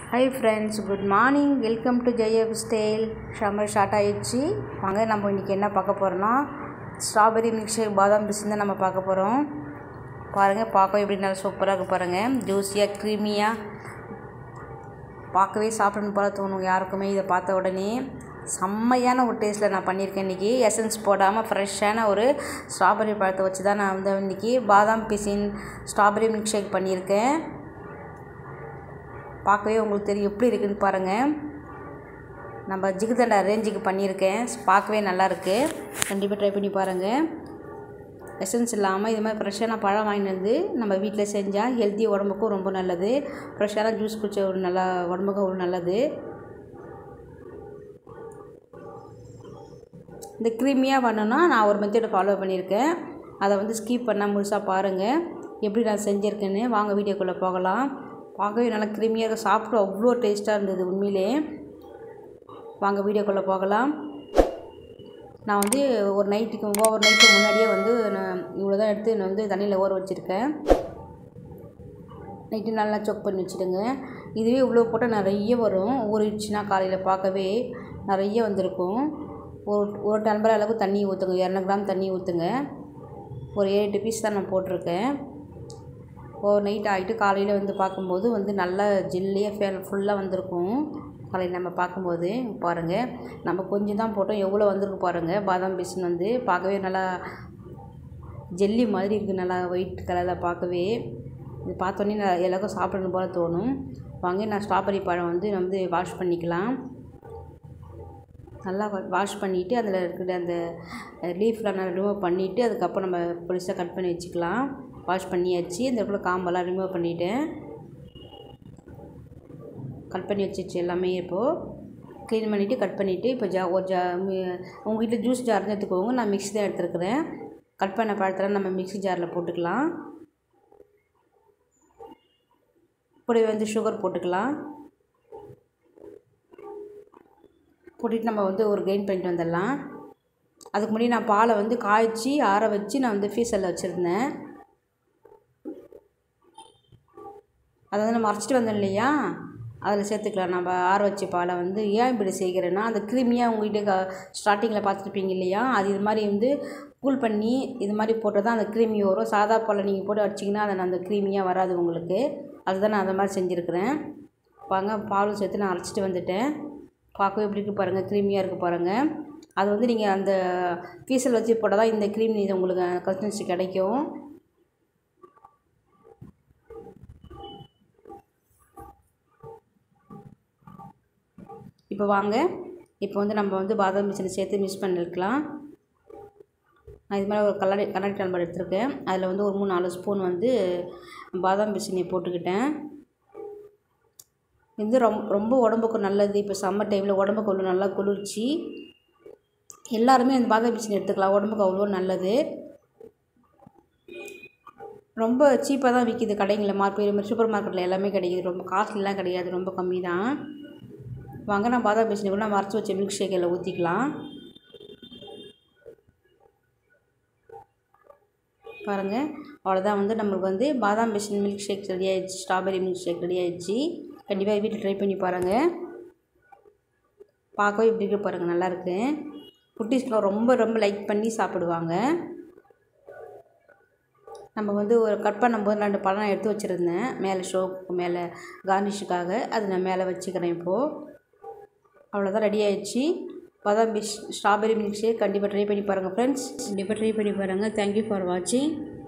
high friends good morning welcome to ஜெயப் style summer start ஆயிடுச்சு வாங்க நம்ம இன்றைக்கி என்ன பார்க்க போகிறோன்னா ஸ்ட்ராபெரி மில்க் ஷேக் பாதாம் பிஸ்னு தான் நம்ம பார்க்க போகிறோம் பாருங்கள் பார்க்க எப்படி நல்லா சூப்பராக இருக்கு பாருங்கள் ஜூஸியாக க்ரீமியாக பார்க்கவே சாப்பிடணும் போல தோணும் யாருக்குமே இதை பார்த்த உடனே செம்மையான ஒரு டேஸ்ட்டில் நான் பண்ணியிருக்கேன் இன்றைக்கி எசன்ஸ் போடாமல் ஃப்ரெஷ்ஷான ஒரு ஸ்ட்ராபெரி பழத்தை வச்சு தான் நான் வந்து இன்றைக்கி பாதாம் பிசின் ஸ்ட்ராபெரி மில்க் ஷேக் பண்ணியிருக்கேன் பார்க்கவே உங்களுக்கு தெரியும் எப்படி இருக்குன்னு பாருங்கள் நம்ம ஜிகுதண்டா ரேஞ்சுக்கு பண்ணியிருக்கேன் பார்க்கவே நல்லாயிருக்கு கண்டிப்பாக ட்ரை பண்ணி பாருங்கள் எசன்ஸ் இல்லாமல் இது மாதிரி ஃப்ரெஷ்ஷான பழம் வாங்கிட்டு வந்து நம்ம வீட்டில் செஞ்சால் ஹெல்த்தி உடம்புக்கும் ரொம்ப நல்லது ஃப்ரெஷ்ஷான ஜூஸ் குடிச்ச ஒரு நல்லா உடம்புக்கும் ஒரு நல்லது இந்த க்ரீமியாக பண்ணணும்னா நான் ஒரு மெத்தடை ஃபாலோ பண்ணியிருக்கேன் அதை வந்து ஸ்கிப் பண்ணால் முழுசாக பாருங்கள் எப்படி நான் செஞ்சுருக்கேன்னு வாங்க வீடியோக்குள்ளே போகலாம் பார்க்கவே நல்லா க்ரீமியாக இருக்கும் சாப்பிட்டு அவ்வளோ டேஸ்ட்டாக இருந்தது உண்மையிலே வாங்க வீடியோக்குள்ளே போகலாம் நான் வந்து ஒரு நைட்டுக்கு ஓவர் நைட்டுக்கு முன்னாடியே வந்து நான் இவ்வளோ தான் எடுத்து நான் வந்து தண்ணியில் ஊற வச்சுருக்கேன் நைட்டு நல்லா சொக் பண்ணி வச்சுடுங்க இதுவே இவ்வளோ போட்டால் நிறைய வரும் ஊறிடுச்சுன்னா காலையில் பார்க்கவே நிறைய வந்திருக்கும் ஒரு ஒரு டம்பர் அளவு தண்ணி ஊற்றுங்க இரநூறு கிராம் தண்ணி ஊற்றுங்க ஒரு ஏழு எட்டு பீஸ் தான் நான் போட்டிருக்கேன் ஓவர் நைட் ஆகிட்டு காலையில் வந்து பார்க்கும்போது வந்து நல்லா ஜில்லியாக ஃபே ஃபுல்லாக வந்திருக்கும் காலையில் நம்ம பார்க்கும்போது பாருங்கள் நம்ம கொஞ்சம் தான் போட்டோம் எவ்வளோ வந்திருக்கு பாருங்கள் பாதாம் பீஸ்னு வந்து பார்க்கவே நல்லா ஜெல்லி மாதிரி இருக்குது நல்லா ஒயிட் கலரில் பார்க்கவே இது பார்த்தோன்னே நான் எல்லாருக்கும் சாப்பிடணும் போல் தோணும் வாங்க நான் ஸ்ட்ராபெரி பழம் வந்து நான் வந்து வாஷ் பண்ணிக்கலாம் நல்லா வாஷ் பண்ணிவிட்டு அதில் இருக்கிற அந்த லீஃப்லாம் நல்லா ரிமூவ் பண்ணிவிட்டு அதுக்கப்புறம் நம்ம பொலிசாக கட் பண்ணி வச்சுக்கலாம் வாஷ் பண்ணியாச்சு இந்த இடத்துல காம்பெல்லாம் ரிமூவ் பண்ணிவிட்டேன் கட் பண்ணி வச்சிச்சு எல்லாமே இப்போது க்ளீன் பண்ணிவிட்டு கட் பண்ணிவிட்டு இப்போ ஜா ஒரு ஜா உங்கள் வீட்டில் ஜூஸ் ஜார் எடுத்துக்கோங்க நான் மிக்ஸி தான் எடுத்துருக்குறேன் கட் பண்ண பழத்தில் நம்ம மிக்ஸி ஜாரில் போட்டுக்கலாம் இப்படி வந்து சுகர் போட்டுக்கலாம் போட்டுட்டு நம்ம வந்து ஒரு கெயின் பண்ணிட்டு வந்துடலாம் அதுக்கு முன்னாடி நான் பாலை வந்து காய்ச்சி ஆற வச்சு நான் வந்து ஃபீஸரில் வச்சுருந்தேன் அதை வந்து நம்ம அரைச்சிட்டு வந்தோம் இல்லையா அதில் சேர்த்துக்கலாம் நம்ம ஆற வச்ச பாலை வந்து ஏன் இப்படி செய்கிறேன்னா அந்த க்ரீமியாக உங்கள்கிட்ட ஸ்டார்டிங்கில் பார்த்துருப்பீங்க இல்லையா அது இது மாதிரி வந்து கூல் பண்ணி இது மாதிரி போட்டால் தான் அந்த க்ரீமி வரும் சாதா பாலை நீங்கள் போட்டு அடிச்சிங்கன்னா அது அந்த க்ரீமியாக வராது உங்களுக்கு அதுதான் நான் அந்த மாதிரி செஞ்சுருக்கிறேன் பாருங்க பாலும் சேர்த்து நான் அரைச்சிட்டு வந்துட்டேன் பார்க்கவே எப்படி இருக்குது பாருங்கள் க்ரீமியாக இருக்குது பாருங்கள் அது வந்து நீங்கள் அந்த பீசல் வச்சு போட்டால் தான் இந்த க்ரீம் இது உங்களுக்கு கன்சிஸ்டன்சி கிடைக்கும் இப்போ வாங்க இப்போ வந்து நம்ம வந்து பாதாம் மிஷினை சேர்த்து மிக்ஸ் பண்ணிருக்கலாம் நான் இது மாதிரி ஒரு கண்ணாடி கண்ணாடி டம்ளர் எடுத்திருக்கேன் அதில் வந்து ஒரு மூணு நாலு ஸ்பூன் வந்து பாதாம் பிசினை போட்டுக்கிட்டேன் இது ரொம்ப ரொம்ப உடம்புக்கு நல்லது இப்போ சம்மர் டைமில் உடம்புக்கு அவ்வளோ நல்லா குளிர்ச்சி எல்லாருமே அந்த பாதாம் பிசினை எடுத்துக்கலாம் உடம்புக்கு அவ்வளோ நல்லது ரொம்ப சீப்பாக தான் விற்கிது கடைங்களில் மார்க்கெட் சூப்பர் மார்க்கெட்டில் எல்லாமே கிடைக்கிது ரொம்ப காஸ்ட்லிலாம் கிடையாது ரொம்ப கம்மி தான் வாங்க நான் பாதாம் பிசினை கூட நம்ம அரைச்சி வச்ச மில்க் ஷேக்கில் ஊற்றிக்கலாம் பாருங்கள் அவ்வளோதான் வந்து நம்மளுக்கு வந்து பாதாம் பிசின் மில்க் ஷேக் ரெடி ஆயிடுச்சு ஸ்ட்ராபெரி மில்க் ஷேக் ரெடி ஆயிடுச்சு கண்டிப்பாக வீட்டில் ட்ரை பண்ணி பாருங்கள் பார்க்கவே இப்படி இருக்கு பாருங்கள் நல்லாயிருக்கு குட்டீஸ்லாம் ரொம்ப ரொம்ப லைக் பண்ணி சாப்பிடுவாங்க நம்ம வந்து ஒரு கட் பண்ணும்போது ரெண்டு பழம் எடுத்து வச்சுருந்தேன் மேலே ஷோக்கு மேலே கார்னிஷுக்காக அது நான் மேலே வச்சுக்கிறேன் இப்போது அவ்வளோதான் ரெடி ஆயிடுச்சு பாதாம் பிஷ் ஸ்ட்ராபெரி மில்க் ஷேக் கண்டிப்பாக ட்ரை பண்ணி பாருங்கள் ஃப்ரெண்ட்ஸ் கண்டிப்பாக ட்ரை பண்ணி பாருங்கள் தேங்க்யூ ஃபார் வாட்சிங்